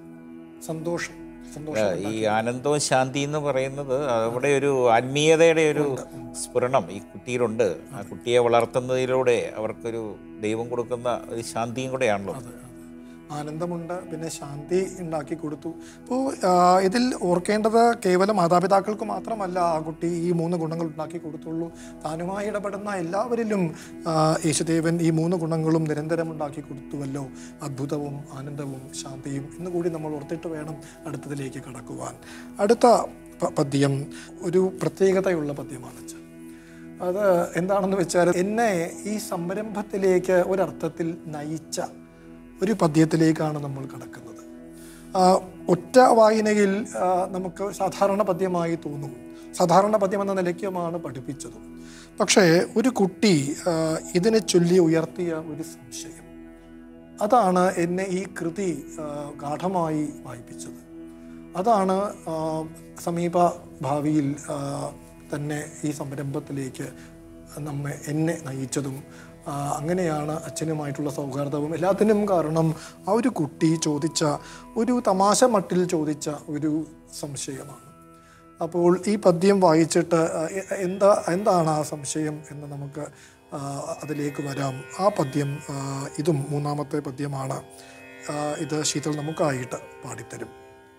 സന്തോഷം സന്തോഷം ഈ ആനന്ദവും ശാന്തി എന്ന് പറയുന്നത് അവിടെ ഒരു ആത്മീയതയുടെ ഒരു സ്ഫുരണം ഈ കുട്ടിയിലുണ്ട് ആ കുട്ടിയെ വളർത്തുന്നതിലൂടെ അവർക്കൊരു ദൈവം കൊടുക്കുന്ന ഒരു ശാന്തിയും കൂടെയാണല്ലോ ആനന്ദമുണ്ട് പിന്നെ ശാന്തി ഉണ്ടാക്കി കൊടുത്തു അപ്പോൾ ഇതിൽ ഓർക്കേണ്ടത് കേവലം മാതാപിതാക്കൾക്ക് മാത്രമല്ല ആ കുട്ടി ഈ മൂന്ന് ഗുണങ്ങൾ ഉണ്ടാക്കി കൊടുത്തുള്ളൂ താനുമായി ഇടപെടുന്ന എല്ലാവരിലും ആ, യേശുദേവൻ ഈ മൂന്ന് ഗുണങ്ങളും നിരന്തരം ഉണ്ടാക്കി കൊടുത്തുവല്ലോ അദ്ഭുതവും ആനന്ദവും ശാന്തിയും എന്ന് കൂടി നമ്മൾ ഓർത്തിട്ട് വേണം അടുത്തതിലേക്ക് കടക്കുവാൻ അടുത്ത പ- പദ്യം ഒരു പ്രത്യേകതയുള്ള പദ്യമാണ് അച്ഛൻ അത് എന്താണെന്ന് വെച്ചാൽ എന്നെ ഈ സംരംഭത്തിലേക്ക് ഒരർത്ഥത്തിൽ നയിച്ച ഒരു പദ്യത്തിലേക്കാണ് നമ്മൾ കടക്കുന്നത് ആ, ഒറ്റ വായനയിൽ ആ, നമുക്ക് സാധാരണ പദ്യമായി തോന്നും സാധാരണ പദ്യം എന്ന നിലയ്ക്കുമാണ് പഠിപ്പിച്ചതും പക്ഷേ ഒരു കുട്ടി ആ, ഇതിനെ ചൊല്ലി ഉയർത്തിയ ഒരു സംശയം അതാണ് എന്നെ ഈ കൃതി ആ, ഗാഠമായി വായിപ്പിച്ചത് അതാണ് ആ, സമീപ ഭാവിയിൽ ആ, തന്നെ ഈ സംരംഭത്തിലേക്ക് നമ്മെ എന്നെ നയിച്ചതും ആ, അങ്ങനെയാണ് അച്ഛനുമായിട്ടുള്ള സൗഹാർദ്ദവും എല്ലാത്തിനും കാരണം ആ ഒരു കുട്ടി ചോദിച്ച ഒരു തമാശ മട്ടിൽ ചോദിച്ച ഒരു സംശയമാണ് അപ്പോൾ ഈ പദ്യം വായിച്ചിട്ട് ആ, എ- എന്താ എന്താണ് ആ സംശയം എന്ന് നമുക്ക് ആ, അതിലേക്ക് വരാം ആ പദ്യം ആ, ഇതും മൂന്നാമത്തെ പദ്യമാണ് ആ, ഇത് ശീതൾ നമുക്കായിട്ട് പാടിത്തരും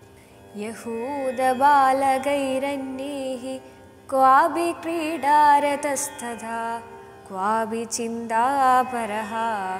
यहूदबालकैरन्यैः क्वापि क्रीडारतस्तथा क्वापि चिन्तापरः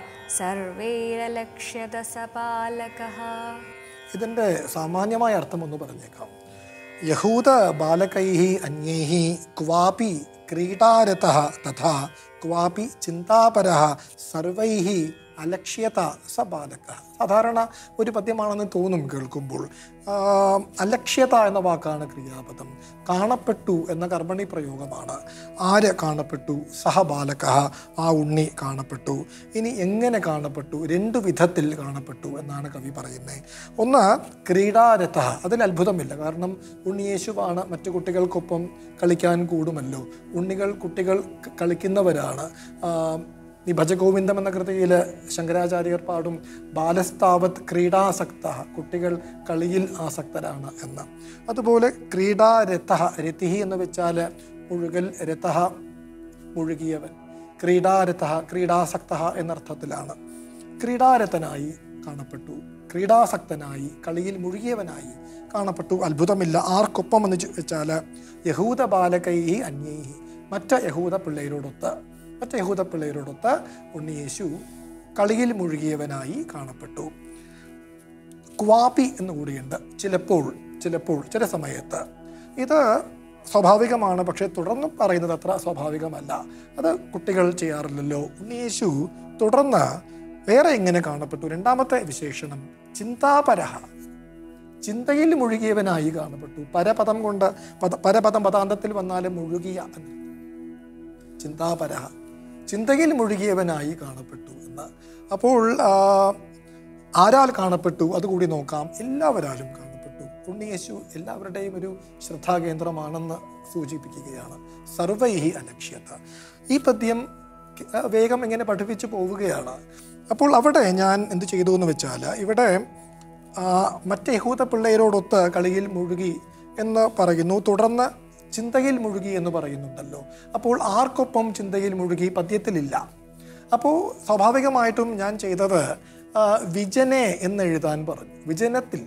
सर्वैरलक्ष्यत स पालकः ഇതിൻ്റെ സാമാന്യമായ അർത്ഥം ഒന്ന് പറഞ്ഞേക്കാം യഹൂദ ബാലകൈഹി അന്യൈഹി ക്വാപി ക്രീഡാരത തഥാ ക്വാപി ചിന്താപര സർവൈഹി അലക്ഷ്യത സ ബാലക സാധാരണ ഒരു പദ്യമാണെന്ന് തോന്നും കേൾക്കുമ്പോൾ ആ, അലക്ഷ്യത എന്ന വാക്കാണ് ക്രിയാപദം കാണപ്പെട്ടു എന്ന കർമ്മണി പ്രയോഗമാണ് ആര് കാണപ്പെട്ടു സഹ ബാലക ആ ഉണ്ണി കാണപ്പെട്ടു ഇനി എങ്ങനെ കാണപ്പെട്ടു രണ്ട് വിധത്തിൽ കാണപ്പെട്ടു എന്നാണ് കവി പറയുന്നത് ഒന്ന് ക്രീഡാരഥ അതിൽ അത്ഭുതമില്ല കാരണം ഉണ്ണിയേശുവാണ് മറ്റു കുട്ടികൾക്കൊപ്പം കളിക്കാൻ കൂടുമല്ലോ ഉണ്ണികൾ കുട്ടികൾ ക- കളിക്കുന്നവരാണ് ആ, ഈ ഭജഗോവിന്ദം എന്ന കൃതിയിൽ ശങ്കരാചാര്യർ പാടും ബാലസ്താവത് ക്രീഡാസക്ത കുട്ടികൾ കളിയിൽ ആസക്തരാണ് എന്ന് അതുപോലെ ക്രീഡാരഥ രതിഹി എന്ന് വെച്ചാൽ മുഴുകൽ രഥ മുഴുകിയവൻ ക്രീഡാരഥ ക്രീഡാസക്ത എന്നർത്ഥത്തിലാണ് ക്രീഡാരഥനായി കാണപ്പെട്ടു ക്രീഡാസക്തനായി കളിയിൽ മുഴുകിയവനായി കാണപ്പെട്ടു അത്ഭുതമില്ല ആർക്കൊപ്പം എന്ന് ചോ- വെച്ചാൽ യഹൂദ ബാലകൈഹി അന്യൈഹി മറ്റ യഹൂദ പിള്ളേരോടൊത്ത് മറ്റ യഹൂദ പിള്ളേരോടൊത്ത് ഉണ്ണിയേശു കളിയിൽ മുഴുകിയവനായി കാണപ്പെട്ടു ക്വാപി എന്ന് കൂടിയുണ്ട് ചിലപ്പോൾ ചിലപ്പോൾ ചില സമയത്ത് ഇത് സ്വാഭാവികമാണ് പക്ഷേ തുടർന്ന് പറയുന്നത് അത്ര സ്വാഭാവികമല്ല അത് കുട്ടികൾ ചെയ്യാറില്ലല്ലോ ഉണ്ണിയേശു തുടർന്ന് വേറെ എങ്ങനെ കാണപ്പെട്ടു രണ്ടാമത്തെ വിശേഷണം ചിന്താപരഹ ചിന്തയിൽ മുഴുകിയവനായി കാണപ്പെട്ടു പരപദം കൊണ്ട് പദ പരപദം പദാന്തത്തിൽ വന്നാലും മുഴുകിയ എന്ന് ചിന്താപര ചിന്തയിൽ മുഴുകിയവനായി കാണപ്പെട്ടു എന്ന് അപ്പോൾ ആ, ആരാൽ കാണപ്പെട്ടു അതുകൂടി നോക്കാം എല്ലാവരാലും കാണപ്പെട്ടു ഉണ്ണിയേശു എല്ലാവരുടെയും ഒരു ശ്രദ്ധാകേന്ദ്രമാണെന്ന് സൂചിപ്പിക്കുകയാണ് സർവൈഹി അലക്ഷ്യത ഈ പദ്യം ആ, വേഗം ഇങ്ങനെ പഠിപ്പിച്ചു പോവുകയാണ് അപ്പോൾ അവിടെ ഞാൻ എന്ത് ചെയ്തു എന്ന് വെച്ചാൽ ഇവിടെ ആ, മറ്റ് യഹൂദ പിള്ളേരോടൊത്ത് കളിയിൽ മുഴുകി എന്ന് പറയുന്നു തുടർന്ന് ചിന്തയിൽ മുഴുകി എന്ന് പറയുന്നുണ്ടല്ലോ അപ്പോൾ ആർക്കൊപ്പം ചിന്തയിൽ മുഴുകി പദ്യത്തിലില്ല അപ്പോൾ സ്വാഭാവികമായിട്ടും ഞാൻ ചെയ്തത് ആ, വിജനെ എന്ന് എഴുതാൻ പറഞ്ഞു വിജനത്തിൽ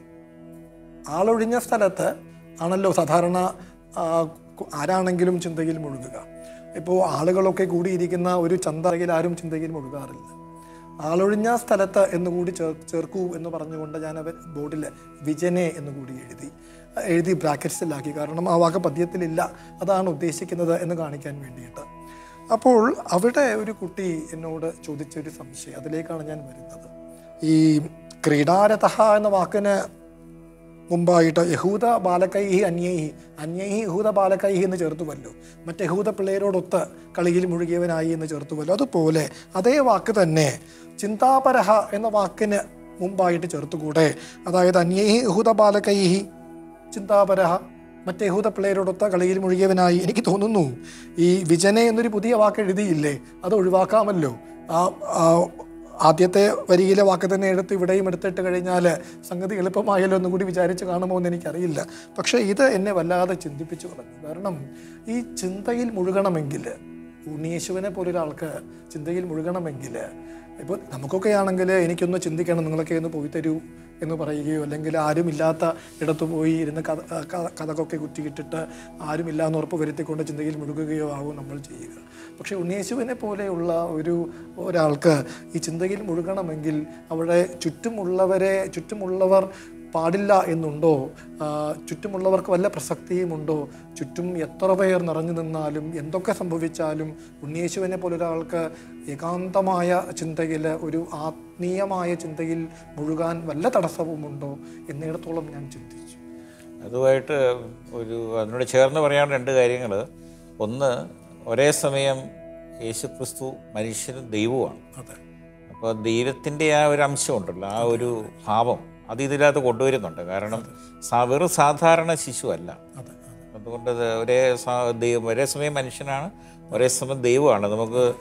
ആളൊഴിഞ്ഞ സ്ഥലത്ത് ആണല്ലോ സാധാരണ ആ, കു- ആരാണെങ്കിലും ചിന്തയിൽ മുഴുകുക ഇപ്പോൾ ആളുകളൊക്കെ കൂടിയിരിക്കുന്ന ഒരു ചന്തയിൽ ആരും ചിന്തയിൽ മുഴുകാറില്ല ആളൊഴിഞ്ഞ സ്ഥലത്ത് എന്ന് കൂടി ചേർ ചേർക്കൂ എന്ന് പറഞ്ഞുകൊണ്ട് ഞാൻ അവർ ബോർഡിൽ വിജനെ എന്ന് കൂടി എഴുതി എഴുതി ബ്രാക്കറ്റ്സിലാക്കി കാരണം ആ വാക്ക് പദ്യത്തിലില്ല അതാണ് ഉദ്ദേശിക്കുന്നത് എന്ന് കാണിക്കാൻ വേണ്ടിയിട്ട് അപ്പോൾ അവിടെ ഒരു കുട്ടി എന്നോട് ചോദിച്ചൊരു സംശയം അതിലേക്കാണ് ഞാൻ വരുന്നത് ഈ ക്രീഡാരഥ എന്ന വാക്കിന് മുമ്പായിട്ട് യഹൂദ ബാലകൈഹി അന്യൈഹി അന്യൈഹി യഹൂദ ബാലകൈഹി എന്ന് ചേർത്തുവല്ലോ മറ്റ് യഹൂദ പിള്ളേരോടൊത്ത് കളിയിൽ മുഴുകിയവനായി എന്ന് ചേർത്തുവല്ലോ അതുപോലെ അതേ വാക്ക് തന്നെ ചിന്താപരഹ എന്ന വാക്കിന് മുമ്പായിട്ട് ചേർത്തുകൂടെ അതായത് അന്യൈഹി യഹൂദ ബാലകൈഹി ചിന്താപരഹ മറ്റ് യഹൂദ പിള്ളേരോടൊത്ത കളിയിൽ മുഴുകിയവനായി എനിക്ക് തോന്നുന്നു ഈ വിജനെ എന്നൊരു പുതിയ വാക്ക് എഴുതിയില്ലേ അത് ഒഴിവാക്കാമല്ലോ ആ ആ ആദ്യത്തെ വരിയിലെ വാക്ക് തന്നെ എടുത്ത് ഇവിടെയും എടുത്തിട്ട് കഴിഞ്ഞാൽ സംഗതി എളുപ്പമായല്ലോ എന്നും കൂടി വിചാരിച്ച് കാണുമോ എന്ന് എനിക്കറിയില്ല പക്ഷേ ഇത് എന്നെ വല്ലാതെ ചിന്തിപ്പിച്ചു കളഞ്ഞു കാരണം ഈ ചിന്തയിൽ മുഴുകണമെങ്കിൽ ഉണ്ണിയേശുവിനെ പോലൊരാൾക്ക് ചിന്തയിൽ മുഴുകണമെങ്കിൽ ഇപ്പോൾ നമുക്കൊക്കെ ആണെങ്കിൽ എനിക്കൊന്ന് ചിന്തിക്കണം നിങ്ങളൊക്കെ ഒന്ന് പോയി തരൂ എന്ന് പറയുകയോ അല്ലെങ്കിൽ ആരുമില്ലാത്ത ഇടത്ത് പോയി ഇരുന്ന് കഥ ക- കഥകൊക്കെ കുറ്റിയിട്ടിട്ട് ആരുമില്ല എന്ന് ഉറപ്പ് വരുത്തിക്കൊണ്ട് ചിന്തയിൽ മുഴുകുകയോ ആവും നമ്മൾ ചെയ്യുക പക്ഷേ ഉണ്ണിയേശുവിനെ പോലെയുള്ള ഒരു ഒരാൾക്ക് ഈ ചിന്തയിൽ മുഴുകണമെങ്കിൽ അവിടെ ചുറ്റുമുള്ളവരെ ചുറ്റുമുള്ളവർ പാടില്ല എന്നുണ്ടോ ആ, ചുറ്റുമുള്ളവർക്ക് വല്ല പ്രസക്തിയുമുണ്ടോ ചുറ്റും എത്ര പേർ നിറഞ്ഞു നിന്നാലും എന്തൊക്കെ സംഭവിച്ചാലും ഉണ്ണിയേശുവിനെ പോലൊരാൾക്ക് ഏകാന്തമായ ചിന്തയിൽ ഒരു ആത്മീയമായ ചിന്തയിൽ മുഴുകാൻ വല്ല തടസ്സവുമുണ്ടോ എന്നിടത്തോളം ഞാൻ ചിന്തിച്ചു അതുമായിട്ട് ഒരു അതിനോട് ചേർന്ന് പറയാൻ രണ്ട് കാര്യങ്ങൾ ഒന്ന് ഒരേ സമയം യേശുക്രിസ്തു മനുഷ്യനും ദൈവവുമാണ് അതെ അപ്പോൾ ദൈവത്തിൻ്റെ ആ ഒരു അംശമുണ്ടല്ലോ ആ ഒരു ഭാവം അത് ഇതിനകത്ത് കൊണ്ടുവരുന്നുണ്ട് കാരണം സാ- വെറും സാധാരണ ശിശുവല്ല അതെ അതുകൊണ്ട് അത് ഒരേ സാ- ദൈവം ഒരേ സമയം മനുഷ്യനാണ് ഒരേ സമയം ദൈവമാണ് നമുക്ക്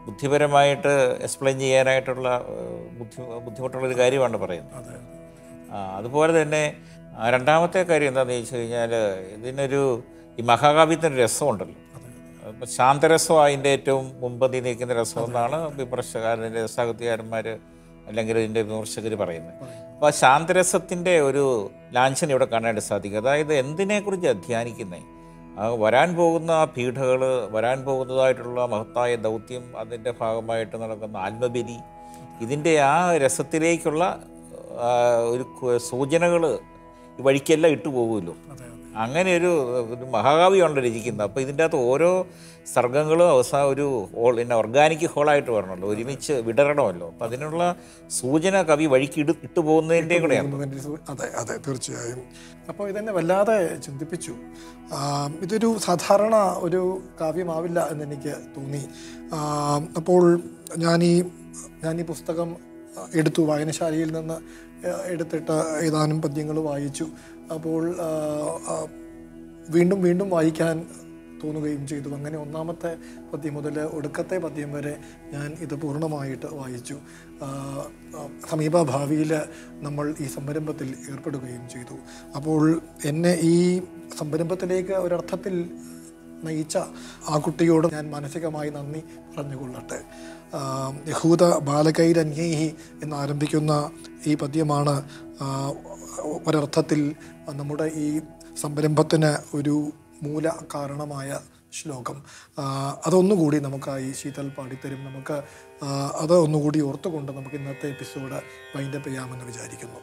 ബുദ്ധിപരമായിട്ട് എക്സ്പ്ലെയിൻ ചെയ്യാനായിട്ടുള്ള ഏഹ്, ബുദ്ധി ബുദ്ധിമുട്ടുള്ളൊരു കാര്യമാണ് പറയുന്നത് അതെ ആ, അതുപോലെ തന്നെ ആ, രണ്ടാമത്തെ കാര്യം എന്താണെന്ന് ചോദിച്ചു കഴിഞ്ഞാൽ ഇതിനൊരു ഈ മഹാകാവ്യത്തിനൊരു രസമുണ്ടല്ലോ ഇപ്പം ശാന്തരസം അതിൻ്റെ ഏറ്റവും മുമ്പന്തി നിൽക്കുന്ന രസം എന്നാണ് വിമർശകരുടെ രസാഹിത്യകാരന്മാർ അല്ലെങ്കിൽ ഇതിൻ്റെ വിമർശകർ പറയുന്നത് അപ്പോൾ ആ ശാന്തരസത്തിൻ്റെ ഒരു ലാഞ്ചന ഇവിടെ കാണാനായിട്ട് സാധിക്കും അതായത് എന്തിനെക്കുറിച്ച് ധ്യാനിക്കുന്നത് ആ വരാൻ പോകുന്ന ആ പീഠകൾ വരാൻ പോകുന്നതായിട്ടുള്ള മഹത്തായ ദൗത്യം അതിൻ്റെ ഭാഗമായിട്ട് നടക്കുന്ന ആത്മബലി ഇതിൻ്റെ ആ രസത്തിലേക്കുള്ള ആ, ഒരു സൂചനകൾ വഴിക്കെല്ലാം ഇട്ടു പോകുമല്ലോ അതെ അതെ അങ്ങനെ ഒരു ഒരു മഹാകാവ്യമാണല്ലോ രചിക്കുന്നത് അപ്പോൾ ഇതിൻ്റെ അകത്ത് ഓരോ സർഗങ്ങളും അവസാനം ഒരു ഹോൾ പിന്നെ ഓർഗാനിക് ഹോളായിട്ട് വരണമല്ലോ ഒരുമിച്ച് വിടരണമല്ലോ അപ്പം അതിനുള്ള സൂചന കവി വഴിക്ക് ഇട ഇട്ടു പോകുന്നതിൻ്റെയും കൂടെയാണ് പോകുന്നതിൻ്റെ സു- അതെ അതെ തീർച്ചയായും അപ്പോൾ ഇതെന്നെ വല്ലാതെ ചിന്തിപ്പിച്ചു ആ, ഇതൊരു സാധാരണ ഒരു കാവ്യമാവില്ല എന്നെനിക്ക് തോന്നി ആ, അപ്പോൾ ഞാൻ ഈ ഞാൻ ഈ പുസ്തകം എടുത്തു വായനശാലയിൽ നിന്ന് ഏഹ്, എടുത്തിട്ട് ഏതാനും പദ്യങ്ങൾ വായിച്ചു അപ്പോൾ ആ, ആ, വീണ്ടും വീണ്ടും വായിക്കാൻ തോന്നുകയും ചെയ്തു അങ്ങനെ ഒന്നാമത്തെ പദ്യം മുതൽ ഒടുക്കത്തെ പദ്യം വരെ ഞാൻ ഇത് പൂർണ്ണമായിട്ട് വായിച്ചു ആ, ആ, സമീപ ഭാവിയിൽ നമ്മൾ ഈ സംരംഭത്തിൽ ഏർപ്പെടുകയും ചെയ്തു അപ്പോൾ എന്നെ ഈ സംരംഭത്തിലേക്ക് ഒരർത്ഥത്തിൽ നയിച്ച ആ കുട്ടിയോട് ഞാൻ മാനസികമായി നന്ദി പറഞ്ഞുകൊള്ളട്ടെ ആ, യഹൂദ ബാലകൈരന്യേഹി എന്നാരംഭിക്കുന്ന ഈ പദ്യമാണ് ആ, ഒരർത്ഥത്തിൽ നമ്മുടെ ഈ സംരംഭത്തിന് ഒരു മൂല കാരണമായ ശ്ലോകം ആ, അതൊന്നുകൂടി നമുക്കായി ശീതൽ പാടിത്തരും നമുക്ക് ആ, അത് ഒന്നുകൂടി ഓർത്തുകൊണ്ട് നമുക്ക് ഇന്നത്തെ എപ്പിസോഡ് വൈൻഡപ്പ് ചെയ്യാമെന്ന് വിചാരിക്കുന്നു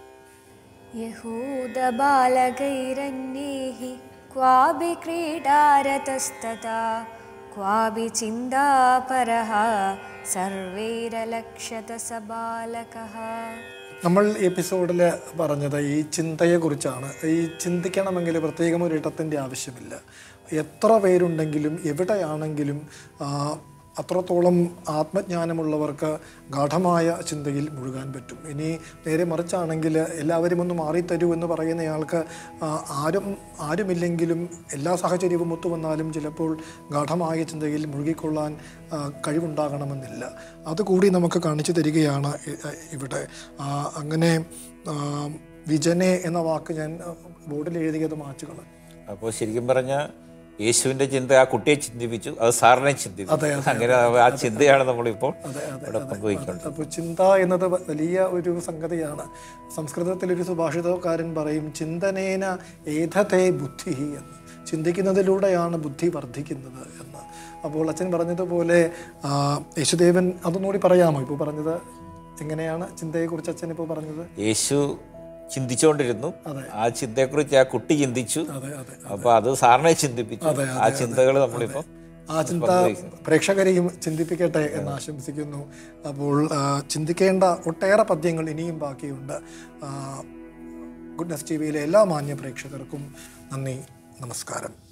यहूदबालकैरन्यैः क्वापि क्रीडारतस्तथा क्वापि चिन्तापरः सर्वैरलक्षत स बालकः നമ്മൾ ഈ എപ്പിസോഡിൽ പറഞ്ഞത് ഈ ചിന്തയെക്കുറിച്ചാണ് ഈ ചിന്തിക്കണമെങ്കിൽ പ്രത്യേകം ഒരു ഇടത്തിൻ്റെ ആവശ്യമില്ല എത്ര പേരുണ്ടെങ്കിലും എവിടെയാണെങ്കിലും ആ, അത്രത്തോളം ആത്മജ്ഞാനമുള്ളവർക്ക് ഗാഠമായ ചിന്തയിൽ മുഴുകാൻ പറ്റും ഇനി നേരെ മറിച്ചാണെങ്കിൽ എല്ലാവരും ഒന്ന് മാറിത്തരൂ എന്ന് പറയുന്നയാൾക്ക് ആ, ആരും ആരുമില്ലെങ്കിലും എല്ലാ സാഹചര്യവും ഒത്തുവന്നാലും ചിലപ്പോൾ ഗാഠമായ ചിന്തയിൽ മുഴുകിക്കൊള്ളാൻ ആ, കഴിവുണ്ടാകണമെന്നില്ല അതുകൂടി നമുക്ക് കാണിച്ചു തരികയാണ് ഇ- ഇവിടെ ആ, അങ്ങനെ ആ, വിജനെ എന്ന വാക്ക് ഞാൻ ആ, ബോർഡിൽ എഴുതിയത് മാച്ചുകൾ അപ്പോൾ ശരിക്കും പറഞ്ഞാൽ യേശുവിൻ്റെ ചിന്ത ആ കുട്ടിയെ ചിന്തിപ്പിച്ചു അത് സാറിനെ ചിന്തിപ്പിച്ചു അതെ, അതെ, അങ്ങനെ ആ ചിന്തയാണ് നമ്മളിപ്പോൾ അതെ അതെ ഇവിടെ പങ്കുവയ്ക്കുന്നത് അപ്പോൾ ചിന്ത എന്നത് വ- വലിയ ഒരു സംഗതിയാണ് സംസ്കൃതത്തിൽ ഒരു സുഭാഷിതക്കാരൻ പറയും ചിന്തനേന ഏധത്തെ ബുദ്ധി എന്ന് ചിന്തിക്കുന്നതിലൂടെയാണ് ബുദ്ധി വർദ്ധിക്കുന്നത് എന്ന് അപ്പോൾ അച്ഛൻ പറഞ്ഞതുപോലെ ആ, യേശുദേവൻ അതൊന്നുകൂടി പറയാമോ ഇപ്പോൾ പറഞ്ഞത് എങ്ങനെയാണ് ചിന്തയെക്കുറിച്ച് അച്ഛൻ ഇപ്പോൾ പറഞ്ഞത് യേശു ചിന്തിച്ചുകൊണ്ടിരുന്നു അതെ. ആ ചിന്തയെക്കുറിച്ച് ആ കുട്ടി ചിന്തിച്ചു അതെ അതെ അപ്പോൾ അത് സാറിനെ ചിന്തിപ്പിച്ചു അതെ, ആ ചിന്തകൾ നമ്മളിപ്പോൾ ആ ചിന്ത പ്രേക്ഷകരെയും ചിന്തിപ്പിക്കട്ടെ എന്ന് ആശംസിക്കുന്നു അപ്പോൾ ആ, ചിന്തിക്കേണ്ട ഒട്ടേറെ പദ്യങ്ങൾ ഇനിയും ബാക്കിയുണ്ട് ഗുഡ്നസ് ടി വിയിലെ എല്ലാ മാന്യ പ്രേക്ഷകർക്കും നന്ദി നമസ്കാരം